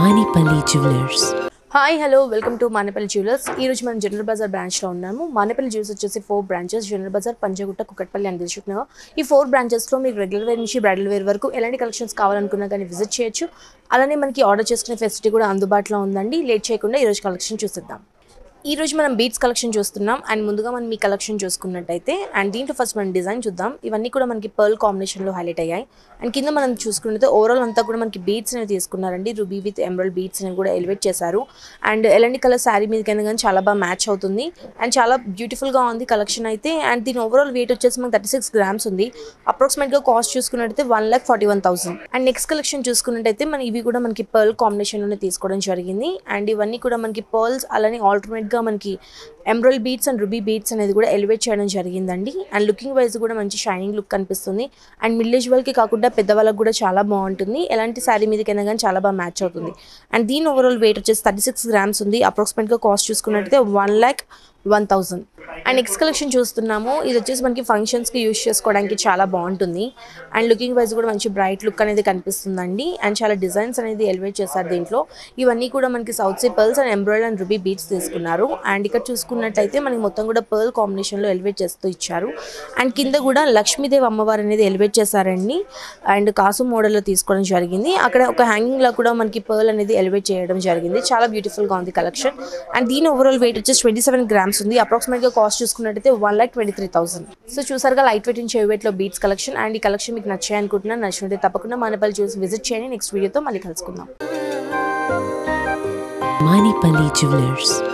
Manipali Jewelers. Hi hello welcome to Manepalli jewellers ఈ రోజు మనం జనరల్ బజార్ బ్రాంచ్లో ఉన్నాము మానేపల్లి జ్యువెలర్స్ వచ్చేసి four branches General Bazaar Punjagutta Kukatpally and Dilsukh Nagar ఈ ఫోర్ బ్రాంచెస్లో మీకు రెగ్యులర్ వేర్ నుంచి బ్రైడల్ వేర్ వరకు ఎలాంటి కలెక్షన్స్ కావాలనుకున్నా కానీ విజిట్ చేయొచ్చు అలానే మనకి ఆర్డర్ చేసుకునే ఫెసిలిటీ కూడా అందుబాటులో ఉందండి లేట్ చేయకుండా ఈరోజు కలెక్షన్ చూసిద్దాం ఈ రోజు మనం బీట్స్ కలెక్షన్ చూస్తున్నాం అండ్ ముందుగా మనం మీ కలెక్షన్ చూసుకున్నట్టయితే అండ్ దీంట్లో ఫస్ట్ మనం డిజైన్ చూద్దాం ఇవన్నీ కూడా మనకి పర్ల్ కాంబినేషన్లో హైలైట్ అయ్యాయి అండ్ కింద మనం చూసుకున్నట్లయితే ఓవరాల్ అంతా కూడా మనకి బీట్స్ అనేవి తీసుకున్నారండి రూబీ విత్ ఎమరల్ బీట్స్ అనేవి కూడా ఎలివేట్ చేశారు అండ్ ఎలాంటి కలర్ శారీ మీదకైనా కానీ చాలా బాగా మ్యాచ్ అవుతుంది అండ్ చాలా బ్యూటిఫుల్గా ఉంది కలెక్షన్ అయితే అండ్ దీని ఓవరాల్ వెయిట్ వచ్చేసి మనకి థర్టీ సిక్స్ గ్రామ్స్ ఉంది అప్రాక్సిమేట్గా కాస్ట్ చూసుకున్నట్టయితే one lakh forty one thousand and next collection చూసుకున్నట్టయితే మన ఇవి కూడా మనకి పర్ల్ కాంబినేషన్లోనే తీసుకోవడం జరిగింది అండ్ ఇవన్నీ కూడా మనకి పర్ల్స్ అలానే ఆల్టర్నేట్గా మనకి emerald beads and ruby beads అనేది కూడా ఎలివేట్ చేయడం జరిగిందండి అండ్ లుకింగ్ వైజ్ కూడా మంచి షైనింగ్ లుక్ కనిపిస్తుంది అండ్ మిల్లేజ్ వాళ్ళకి కాకుండా పెద్దవాళ్ళకి కూడా చాలా బాగుంటుంది ఎలాంటి శారీ మీదకైనా కానీ చాలా బాగా మ్యాచ్ అవుతుంది అండ్ దీని ఓవరాల్ వెయిట్ వచ్చేసి థర్టీ సిక్స్ గ్రామ్స్ ఉంది అప్రాక్సిమేట్గా కాస్ట్ చూసుకున్నట్టయితే one lakh one thousand and next collection చూస్తున్నాము ఇది వచ్చేసి మనకి ఫంక్షన్స్కి యూస్ చేసుకోవడానికి చాలా బాగుంటుంది అండ్ లుకింగ్ వైజ్ కూడా మంచి బ్రైట్ లుక్ అనేది కనిపిస్తుందండి అండ్ చాలా డిజైన్స్ అనేది ఎలివేట్ చేశారు దీంట్లో ఇవన్నీ కూడా మనకి సౌత్ సీ పర్ల్స్ అండ్ ఎంబ్రాయిడ్ అండ్ రుబీ బీట్స్ తీసుకున్నారు అండ్ ఇక్కడ చూసుకున్నట్టయితే మనకి మొత్తం కూడా పర్ల్ కాంబినేషన్లో ఎలివేట్ చేస్తూ ఇచ్చారు అండ్ కింద కూడా లక్ష్మీదేవి అమ్మవారు అనేది ఎలివేట్ చేశారండి అండ్ కాసు మోడల్లో తీసుకోవడం జరిగింది అక్కడ ఒక హ్యాంగింగ్ లా కూడా మనకి పర్ల్ అనేది ఎలివేట్ చేయడం జరిగింది చాలా బ్యూటిఫుల్ గా ఉంది కలెక్షన్ అండ్ దీని ఓవరాల్ వెయిట్ వచ్చేసి ట్వంటీ సెవెన్ గ్రామ్స్ ఉంది అప్రాక్సిమేట్ గా కాస్ట్ చూసుకున్నట్టయితే one lakh twenty three thousand so చూసారుగా లైట్ వెయిట్ చెవి వెయిట్ లో బీట్స్ కలెక్షన్ అండ్ ఈ కలెక్షన్ మీకు నచ్చాయి అనుకుంటున్నాను నచ్చినట్టు తప్పకుండా మనపల్లి చూసి విజిట్ చేయండి నెక్స్ట్ వీడియోతో మళ్ళీ కలుసుకుందాం Manipali Jewelers.